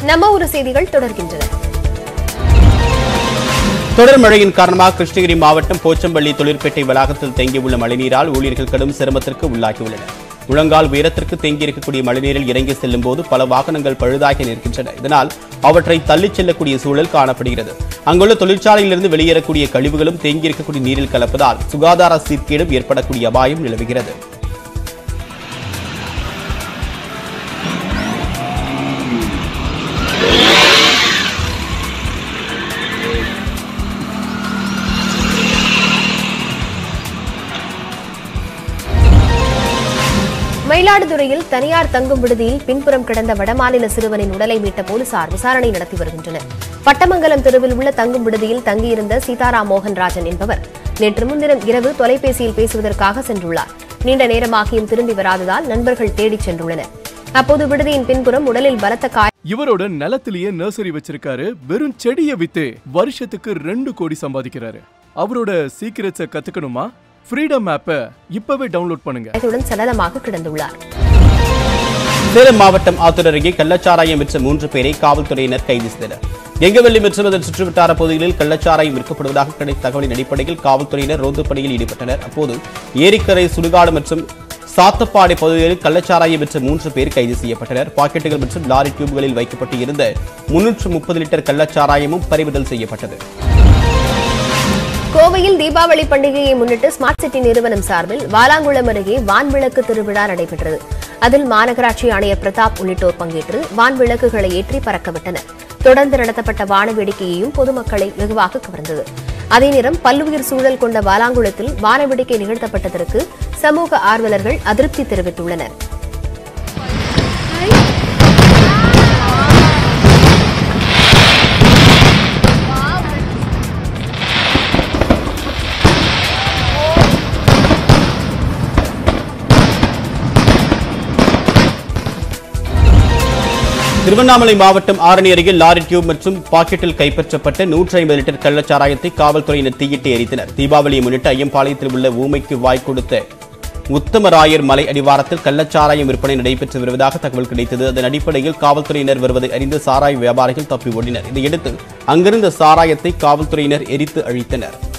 நம்ம ஊர் செய்திகள் தொடர்கின்றன தொடர் மழையின் காரணமாக கிருஷ்ணகிரி மாவட்டம் போச்சம்பள்ளி தொழிற்பேட்டை வளாகத்தில் தேங்கியுள்ள மழைநீரால் ஊழியர்கள் கடும் சிரமத்திற்கு உள்ளாகியுள்ளனர் முழங்கால் உயரத்திற்கு தேங்கியிருக்கக்கூடிய மழைநீரில் இறங்கி செல்லும் போது பல வாகனங்கள் பழுதாகி நிற்கின்றன இதனால் அவற்றை தள்ளிச் செல்லக்கூடிய சூழல் காணப்படுகிறது அங்குள்ள தொழிற்சாலையிலிருந்து வெளியேறக்கூடிய கழிவுகளும் தேங்கியிருக்கக்கூடிய நீரில் கலப்பதால் சுகாதார சீர்கேடும் ஏற்படக்கூடிய அபாயம் நிலவுகிறது மயிலாடுதுறையில் தனியார் தங்கும் விடுதியில் பின்புறம் கிடந்த வடமாநில சிறுவனின் உடலை மீட்ட போலீசார் விசாரணை நடத்தி வருகின்றனர் பட்டமங்கலம் தெருவில் உள்ள தங்கும் விடுதியில் தங்கியிருந்த சீதாராம் மோகன் ராஜன் என்பவர் நேற்று முன்தினம் இரவு தொலைபேசியில் பேசுவதற்காக சென்றுள்ளார் நீண்ட நேரமாகியும் திரும்பி வராததால் நண்பர்கள் தேடிச் சென்றுள்ளனர் அப்போது விடுதியின் பின்புறம் உடலில் பலத்த காயம் இவரோட நிலத்திலேயே நர்சரி வச்சிருக்காரு வெறும் செடியை வித்து வருஷத்துக்கு ரெண்டு கோடி சம்பாதிக்கிறாரு அவரோட சீக்கிரட்ஸை கத்துக்கணுமா ஃப்ரீடம் ஆப்பை இப்பவே டவுன்லோட் பண்ணுங்க காயத்துடன் சடலமாக கிடந்துள்ளார் சேலம் மாவட்டம் ஆத்தூர் அருகே கள்ளச்சாராயம் விற்ற மூன்று பேரை காவல்துறையினர் கைது செய்தனர் கெங்கவெள்ளி மற்றும் அதன் சுற்றுவட்டார பகுதிகளில் கள்ளச்சாராயம் விற்கப்படுவதாக கிடைத்த தகவலின் அடிப்படையில் காவல்துறையினர் ரோந்து பணியில் ஈடுபட்டனர் அப்போது ஏரிக்கரை சுடுகாடு மற்றும் சாத்தப்பாடி பகுதிகளில் கள்ளச்சாராயம் விற்ற மூன்று பேர் கைது செய்யப்பட்டனர் பாக்கெட்டுகள் மற்றும் லாரி டியூப்களில் வைக்கப்பட்டு இருந்த முன்னூற்று முப்பது லிட்டர் கள்ளச்சாராயமும் பறிமுதல் செய்யப்பட்டது கோவையில் தீபாவளி பண்டிகையை முன்னிட்டு ஸ்மார்ட் சிட்டி நிறுவனம் சார்பில் வாலாங்குளம் அருகே வான்விளக்கு திருவிழா நடைபெற்றது அதில் மாநகராட்சி ஆணையர் பிரதாப் உள்ளிட்டோர் பங்கேற்று வான்விளக்குகளை ஏற்றி பறக்கவிட்டனர் தொடர்ந்து நடத்தப்பட்ட வான வேடிக்கையையும் பொதுமக்களை வெகுவாக கவர்ந்தது அதே நேரம் பல்லுயிர் சூழல் கொண்ட வாலாங்குளத்தில் வான வேடிக்கை நிகழ்த்தப்பட்டதற்கு சமூக ஆர்வலர்கள் அதிருப்தி தெரிவித்துள்ளனர் திருவண்ணாமலை மாவட்டம் ஆரணி அருகே லாரி டியூப் மற்றும் பாக்கெட்டில் கைப்பற்றப்பட்ட நூற்றி ஐம்பது லிட்டர் கள்ளச்சாராயத்தை காவல்துறையினர் தீயிட்டு எரித்தனர் தீபாவளியை முன்னிட்டு ஐயம்பாளையத்தில் உள்ள ஊமைக்கு வாய் கொடுத்த உத்தமராயர் மலை அடிவாரத்தில் கள்ளச்சாராயம் விற்பனை நடைபெற்று வருவதாக தகவல் கிடைத்தது அதன் அடிப்படையில் காவல்துறையினர் வருவதை அறிந்து சாராய வியாபாரிகள் தப்பி ஓடினர் இதையடுத்து அங்கிருந்த சாராயத்தை காவல்துறையினர் எரித்து அழித்தனர்